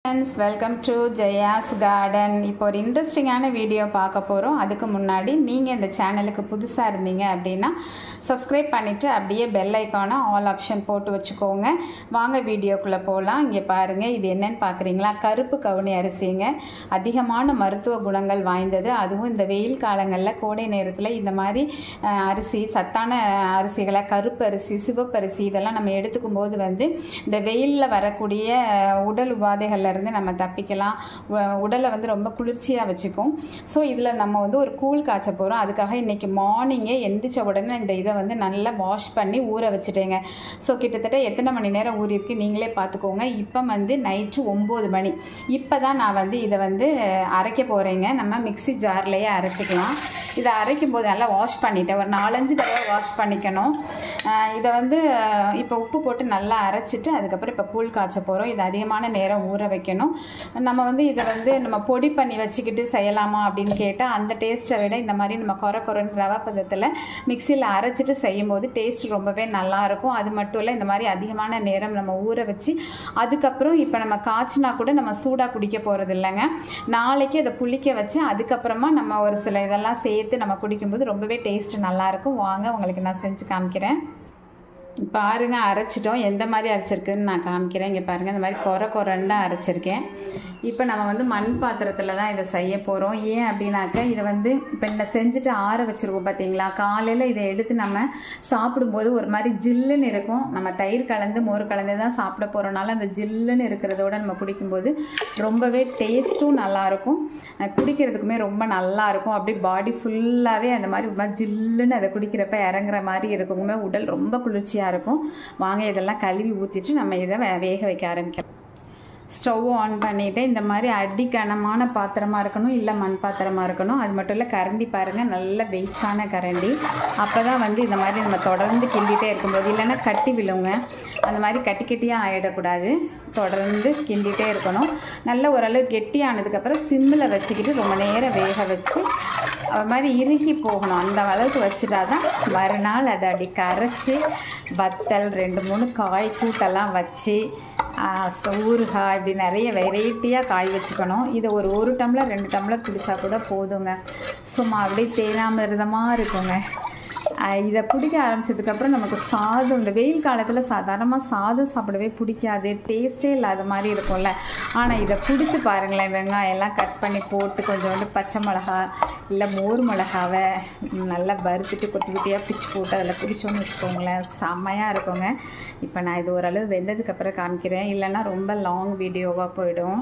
friends welcome to Jaya's garden இப்போ ஒரு இன்ட்ரெஸ்டிங்கான வீடியோ பார்க்க போகிறோம் அதுக்கு முன்னாடி நீங்கள் இந்த சேனலுக்கு புதுசாக இருந்தீங்க அப்படின்னா சப்ஸ்கிரைப் பண்ணிவிட்டு அப்படியே பெல் ஐக்கானை ஆல் ஆப்ஷன் போட்டு வச்சுக்கோங்க வாங்க வீடியோக்குள்ளே போகலாம் இங்கே பாருங்கள் இது என்னன்னு பார்க்குறீங்களா கருப்பு கவுனி அரிசிங்க அதிகமான மருத்துவ குணங்கள் வாய்ந்தது அதுவும் இந்த வெயில் காலங்களில் கோடை நேரத்தில் இந்த மாதிரி அஹ், அரிசி சத்தான அரிசிகளை கருப்பு அரிசி சிவப்பரிசி இதெல்லாம் நம்ம எடுத்துக்கும் போது வந்து இந்த வெயிலில் வரக்கூடிய அஹ், உடல் உபாதைகள்ல இருந்து நம்ம தப்பிக்கலாம் உ- உடலை வந்து ரொம்ப குளிர்ச்சியாக வச்சுக்கும் ஸோ இதில் நம்ம வந்து ஒரு கூழ் காய்ச்ச போகிறோம் அதுக்காக இன்னைக்கு மார்னிங்கே எந்திரிச்ச உடனே இந்த இதை வந்து நல்லா வாஷ் பண்ணி ஊற வச்சுட்டேங்க ஸோ கிட்டத்தட்ட எத்தனை மணி நேரம் ஊறிருக்கு நீங்களே பார்த்துக்கோங்க இப்போ வந்து நைட்டு ஒம்பது மணி இப்போ தான் நான் வந்து இதை வந்து அஹ், அரைக்க போகிறேங்க நம்ம மிக்ஸி ஜார்லேயே அரைச்சிக்கலாம் இதை அரைக்கும் போது நல்லா வாஷ் பண்ணிட்டேன் ஒரு நாலஞ்சு தடவை வாஷ் பண்ணிக்கணும் அஹ், இதை வந்து அஹ், இப்போ உப்பு போட்டு நல்லா அரைச்சிட்டு அதுக்கப்புறம் இப்போ கூழ் காய்ச்ச போகிறோம் இது அதிகமான நேரம் ஊற வைக்கணும் நம்ம வந்து இதை வந்து நம்ம பொடி பண்ணி வச்சுக்கிட்டு செய்யலாமா அப்படின்னு கேட்டால் அந்த டேஸ்ட்டை விட இந்த மாதிரி நம்ம குறை குறைன்னு ரவை பதத்தில் மிக்சியில் அரைச்சிட்டு செய்யும்போது டேஸ்ட் ரொம்பவே நல்லா இருக்கும் அது மட்டும் இல்லை இந்த மாதிரி அதிகமான நேரம் நம்ம ஊற வச்சு அதுக்கப்புறம் இப்போ நம்ம காய்ச்சினா கூட நம்ம சூடாக குடிக்க போகிறது இல்லைங்க நாளைக்கு அதை புளிக்க வச்சு அதுக்கப்புறமா நம்ம ஒரு சில இதெல்லாம் சேர்த்து நம்ம குடிக்கும்போது ரொம்பவே டேஸ்ட் நல்லாயிருக்கும் வாங்க உங்களுக்கு நான் செஞ்சு காமிக்கிறேன் பாருங்க அரைச்சிட்டோம் எந்த மாதிரி அரைச்சிருக்குன்னு நான் காமிக்கிறேன் இங்கே பாருங்கள் இந்த மாதிரி குறை குறைன்னு தான் அரைச்சிருக்கேன் இப்போ நம்ம வந்து மண் பாத்திரத்தில் தான் இதை செய்ய போகிறோம் ஏன் அப்படின்னாக்க இதை வந்து இப்போ இந்த செஞ்சுட்டு ஆற வச்சுருக்கோம் பார்த்தீங்களா காலையில் இதை எடுத்து நம்ம சாப்பிடும்போது ஒரு மாதிரி ஜில்லுன்னு இருக்கும் நம்ம தயிர் கலந்து மோர் கலந்து தான் சாப்பிட போகிறோனால அந்த ஜில்லுன்னு இருக்கிறதோட நம்ம குடிக்கும்போது ரொம்பவே டேஸ்ட்டும் நல்லாயிருக்கும் அஹ் குடிக்கிறதுக்குமே ரொம்ப நல்லா இருக்கும் அப்படியே பாடி ஃபுல்லாகவே அந்த மாதிரி ஒரு மாதிரி ஜில்லுன்னு அதை குடிக்கிறப்ப இறங்குற மாதிரி இருக்குங்க உடல் ரொம்ப குளிர்ச்சியாக இருக்கும் வாங்க இதெல்லாம் கழுவி ஊற்றிட்டு நம்ம இதை வே- வேக வைக்க ஆரம்பிக்கலாம் ஸ்டவ் ஆன் பண்ணிவிட்டு இந்த மாதிரி அடிக்கனமான பாத்திரமாக இருக்கணும் இல்லை மண் பாத்திரமாக இருக்கணும் அது மட்டும் இல்லை கரண்டி பாருங்கள் நல்ல வெயிட்டான கரண்டி அப்போ தான் வந்து இந்த மாதிரி நம்ம தொடர்ந்து கிண்டிகிட்டே இருக்கும்போது இல்லைன்னா கட்டி விழுங்க அந்த மாதிரி கட்டி கட்டியாக ஆகிடக்கூடாது தொடர்ந்து கிண்டிகிட்டே இருக்கணும் நல்ல ஓரளவு கெட்டியானதுக்கப்புறம் சிம்மில் வச்சுக்கிட்டு ரொம்ப நேரம் வேக வச்சு அது மாதிரி இறுகி போகணும் அந்த அளவுக்கு வச்சுட்டா தான் மறுநாள் அதை அப்படி கரைச்சி வத்தல் ரெண்டு மூணு காய் கூட்டெல்லாம் வச்சு ஆஹ் ச- ஊறுகாய் இப்படி நிறைய வெரைட்டியாக காய் வச்சுக்கணும் இதை ஒரு ஒரு டம்ளர் ரெண்டு டம்ளர் குடிச்சா கூட போதுங்க சும்மா அப்படியே தேனாமிரதமாக இருக்குங்க ஆஹ் இதை பிடிக்க ஆரம்பிச்சதுக்கப்புறம் நமக்கு சாதம் இந்த வெயில் காலத்தில் சாதாரணமாக சாதம் சாப்பிடவே பிடிக்காது டேஸ்ட்டே இல்லாத மாதிரி இருக்கும்ல ஆனால் இதை பிடிச்சி பாருங்களேன் வெங்காயம் எல்லாம் கட் பண்ணி போட்டு கொஞ்சோண்டு பச்சை மிளகா இல்லை மோர் மிளகாவை நல்லா வறுத்துட்டு குட்டி குட்டியாக பிச்சு போட்டு அதில் பிடிச்சோன்னு வச்சுக்கோங்களேன் செம்மையாக இருக்குங்க இப்போ நான் இது ஓரளவு வெந்ததுக்கப்புறம் காமிக்கிறேன் இல்லைன்னா ரொம்ப லாங் வீடியோவாக போயிடும்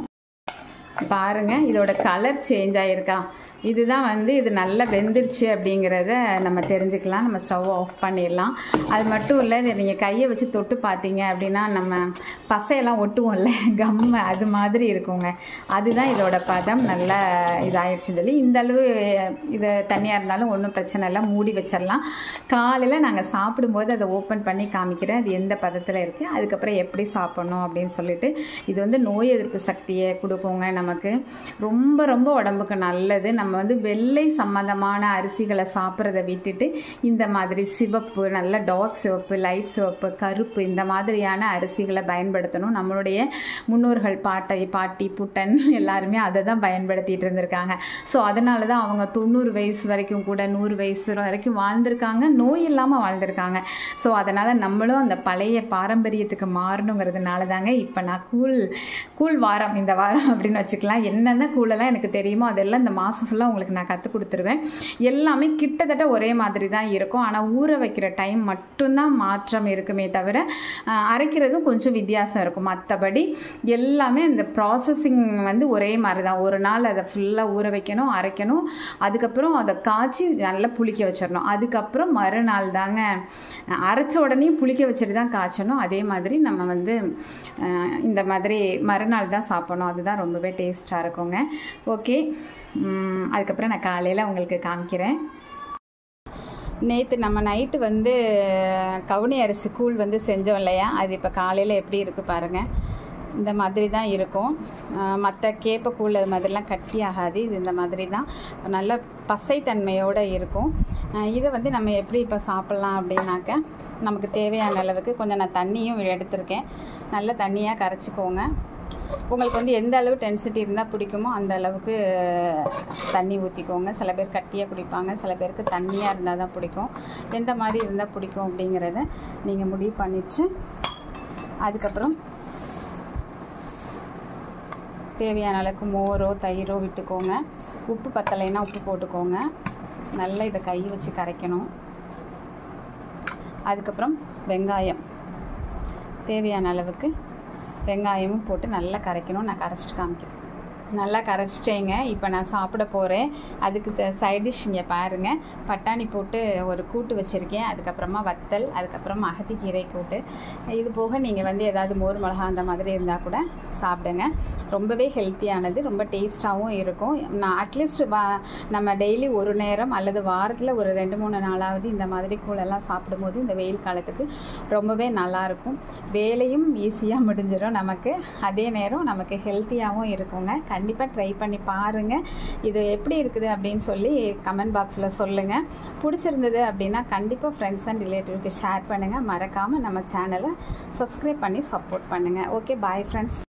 பாருங்க இதோட கலர் சேஞ்ச் ஆயிருக்கா இதுதான் வந்து இது நல்லா வெந்துருச்சு அப்படிங்கிறத நம்ம தெரிஞ்சுக்கலாம் நம்ம ஸ்டவ் ஆஃப் பண்ணிடலாம் அது மட்டும் இல்லை இதை நீங்கள் கையை வச்சு தொட்டு பார்த்தீங்க அப்படின்னா நம்ம பசையெல்லாம் ஒட்டுவோம்ல கம்மு அது மாதிரி இருக்குங்க அதுதான் இதோட பதம் நல்லா இதாகிடுச்சு சொல்லி இந்த அளவு இது தண்ணியாக இருந்தாலும் ஒன்றும் பிரச்சனை இல்லை மூடி வச்சிடலாம் காலையில் நாங்கள் சாப்பிடும்போது அதை ஓப்பன் பண்ணி காமிக்கிறேன் அது எந்த பதத்தில் இருக்குது அதுக்கப்புறம் எப்படி சாப்பிடணும் அப்படின்னு சொல்லிட்டு இது வந்து நோய் எதிர்ப்பு சக்தியை கொடுக்குங்க நமக்கு ரொம்ப ரொம்ப உடம்புக்கு நல்லது நம்ம வந்து வெள்ளை சம்மந்தமான அரிசிகளை சாப்பிட்றத விட்டுட்டு இந்த மாதிரி சிவப்பு நல்ல டார்க் சிவப்பு லைட் சிவப்பு கருப்பு இந்த மாதிரியான அரிசிகளை பயன்படுத்தணும் நம்மளுடைய முன்னோர்கள் பாட்டை பாட்டி புட்டன் எல்லாருமே அதை தான் பயன்படுத்திட்டு இருந்திருக்காங்க ஸோ அதனால தான் அவங்க தொண்ணூறு வயசு வரைக்கும் கூட நூறு வயசு வரைக்கும் வாழ்ந்திருக்காங்க நோய் இல்லாமல் வாழ்ந்திருக்காங்க ஸோ அதனால் நம்மளும் அந்த பழைய பாரம்பரியத்துக்கு மாறணுங்கிறதுனால தாங்க இப்போ நான் கூழ் கூழ் வாரம் இந்த வாரம் அப்படின்னு வச்சுக்கலாம் என்னென்ன கூழெல்லாம் எனக்கு தெரியுமோ அதெல்லாம் இந்த மாதம் ஃபுல்லாக உங்களுக்கு நான் கற்றுக் கொடுத்துருவேன் எல்லாமே கிட்டத்தட்ட ஒரே மாதிரி தான் இருக்கும் ஆனால் ஊற வைக்கிற டைம் மட்டும்தான் மாற்றம் இருக்குமே தவிர ஆஹ், அரைக்கிறதும் கொஞ்சம் வித்தியாசம் இருக்கும் மற்றபடி எல்லாமே இந்த ப்ராசஸிங் வந்து ஒரே மாதிரி தான் ஒரு நாள் அதை ஃபுல்லாக ஊற வைக்கணும் அரைக்கணும் அதுக்கப்புறம் அதை காய்ச்சி நல்லா புளிக்க வச்சிடணும் அதுக்கப்புறம் மறுநாள் தாங்க அஹ், அரைச்ச உடனே புளிக்க வச்சுட்டு தான் காய்ச்சணும் அதே மாதிரி நம்ம வந்து அஹ், இந்த மாதிரி மறுநாள் தான் சாப்பிடணும் அதுதான் ரொம்பவே டேஸ்ட்டாக இருக்குங்க ஓகே அதுக்கப்புறம் நான் காலையில் உங்களுக்கு காமிக்கிறேன் நேற்று நம்ம நைட்டு வந்து கவுனி அரிசி கூழ் வந்து செஞ்சோம் இல்லையா அது இப்போ காலையில் எப்படி இருக்குது பாருங்கள் இந்த மாதிரி தான் இருக்கும் மற்ற கேப்பக்கூழ் அது மாதிரிலாம் கட்டி ஆகாது இது இந்த மாதிரி தான் நல்ல பசைத்தன்மையோடு இருக்கும் அஹ் இதை வந்து நம்ம எப்படி இப்போ சாப்பிட்லாம் அப்படின்னாக்க நமக்கு தேவையான அளவுக்கு கொஞ்சம் நான் தண்ணியும் எடுத்திருக்கேன் நல்ல தண்ணியாக கரைச்சிக்கோங்க உங்களுக்கு வந்து எந்த அளவு டென்சிட்டி இருந்தால் பிடிக்குமோ அந்த அளவுக்கு தண்ணி ஊற்றிக்கோங்க சில பேர் கட்டியாக குடிப்பாங்க சில பேருக்கு தண்ணியாக இருந்தால் தான் பிடிக்கும் எந்த மாதிரி இருந்தால் பிடிக்கும் அப்படிங்கிறத நீங்கள் முடிவு பண்ணிட்டு அதுக்கப்புறம் தேவையான அளவுக்கு மோரோ தயிரோ விட்டுக்கோங்க உப்பு பத்தலைன்னா உப்பு போட்டுக்கோங்க நல்லா இதை கை வச்சு கரைக்கணும் அதுக்கப்புறம் வெங்காயம் தேவையான அளவுக்கு வெங்காயமும் போட்டு நல்லா கரைக்கணும் நான் கரைச்சிட்டு காமிக்கிறேன் நல்லா கரைச்சிட்டேங்க இப்போ நான் சாப்பிட போகிறேன் அதுக்கு சைட் டிஷ் இங்கே பாருங்கள் பட்டாணி போட்டு ஒரு கூட்டு வச்சுருக்கேன் அதுக்கப்புறமா வத்தல் அதுக்கப்புறம் அகத்திக்கீரை கூட்டு இது போக நீங்கள் வந்து ஏதாவது மோர் மிளகா அந்த மாதிரி இருந்தால் கூட சாப்பிடுங்க ரொம்பவே ஹெல்த்தியானது ரொம்ப டேஸ்ட்டாகவும் இருக்கும் நான் அட்லீஸ்ட் வா நம்ம டெய்லி ஒரு நேரம் அல்லது வாரத்தில் ஒரு ரெண்டு மூணு நாளாவது இந்த மாதிரி கூழெல்லாம் சாப்பிடும்போது இந்த வெயில் காலத்துக்கு ரொம்பவே நல்லாயிருக்கும் வேலையும் ஈஸியாக முடிஞ்சிடும் நமக்கு அதே நேரம் நமக்கு ஹெல்த்தியாகவும் இருக்குங்க கண்டிப்பாக ட்ரை பண்ணி பாருங்கள் இது எப்படி இருக்குது அப்படின்னு சொல்லி கமெண்ட் பாக்ஸில் சொல்லுங்கள் பிடிச்சிருந்தது அப்படின்னா கண்டிப்பாக ஃப்ரெண்ட்ஸ் அண்ட் ரிலேட்டிவ்க்கு ஷேர் பண்ணுங்கள் மறக்காமல் நம்ம சேனலை சப்ஸ்கிரைப் பண்ணி சப்போர்ட் பண்ணுங்கள் ஓகே பாய் ஃப்ரெண்ட்ஸ்